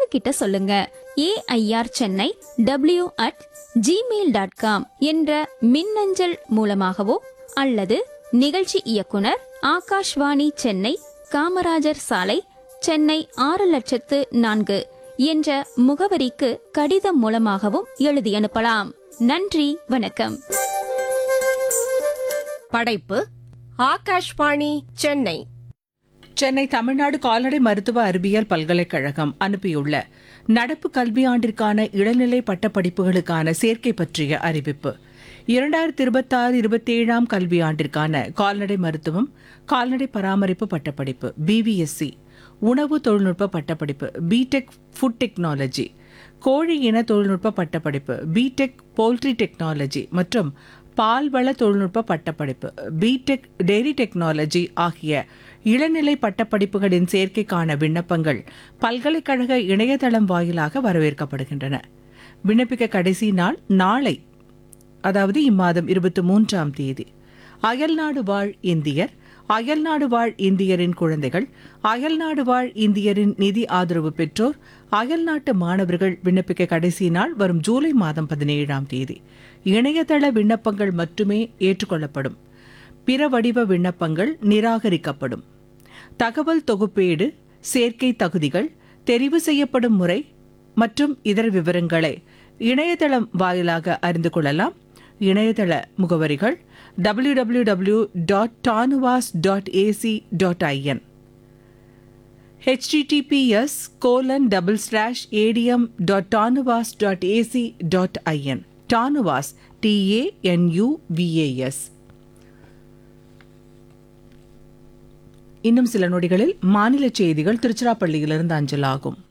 கிட்ட சொல்லுங்க AIR Chennai W at Gmail dot com என்ற மின்னஞ்சல் மூலமாகவோ அல்லது நிகழ்ச்சி இயக்குனர் ஆகாஷ்வாணி சென்னை காமராஜர் சாலை சென்னை ஆறு லட்சத்து நான்கு என்ற முகவரிக்கு கடிதம் மூலமாகவும் எழுதி அனுப்பலாம் நன்றி வணக்கம் படைப்பு ஆகாஷ்வாணி சென்னை சென்னை தமிழ்நாடு கால்நடை மருத்துவ அறிவியல் பல்கலைக்கழகம் அனுப்பியுள்ள நடப்பு கல்வியாண்டிற்கான இளநிலை பட்டப்படிப்புகளுக்கான சேர்க்கை பற்றிய அறிவிப்பு இரண்டாயிரத்தி இருபத்தாறு இருபத்தேழாம் கல்வியாண்டிற்கான கால்நடை மருத்துவம் கால்நடை பராமரிப்பு பட்டப்படிப்பு பிவிஎஸ்சி உணவு தொழில்நுட்ப பட்டப்படிப்பு பிடெக் ஃபுட் டெக்னாலஜி கோழி இன தொழில்நுட்ப பட்டப்படிப்பு பிடெக் போல்ட்ரி டெக்னாலஜி மற்றும் பால்வள தொழில்நுட்ப பட்டப்படிப்பு பிடெக் டெய்ரி டெக்னாலஜி ஆகிய இளநிலை பட்டப்படிப்புகளின் சேர்க்கைக்கான விண்ணப்பங்கள் பல்கலைக்கழக இணையதளம் வாயிலாக வரவேற்கப்படுகின்றன விண்ணப்பிக்க கடைசி நாள் நாளை அதாவது இம்மாதம் இருபத்தி மூன்றாம் தேதி அயல்நாடு வாழ் இந்தியர் அயல்நாடு வாழ் இந்தியரின் குழந்தைகள் அயல்நாடு வாழ் இந்தியரின் நிதி ஆதரவு பெற்றோர் அயல்நாட்டு மாணவர்கள் விண்ணப்பிக்க கடைசி நாள் வரும் ஜூலை மாதம் பதினேழாம் தேதி இணையதள விண்ணப்பங்கள் மட்டுமே ஏற்றுக்கொள்ளப்படும் பிற வடிவ விண்ணப்பங்கள் நிராகரிக்கப்படும் தகவல் தொகுப்பேடு சேர்க்கை தகுதிகள் தெரிவு செய்யப்படும் முறை மற்றும் இதர விவரங்களை இணையதளம் வாயிலாக அறிந்து கொள்ளலாம் இணையதள முகவரிகள் W W W dot TANUVAS dot AC dot IN https colon double slash adm dot TANUVAS dot AC dot IN TANUVAS TANUVAS இன்னும் சில நொடிகளில் மாநில செய்திகள் திருச்சிராப்பள்ளியிலிருந்து அஞ்சலாகும்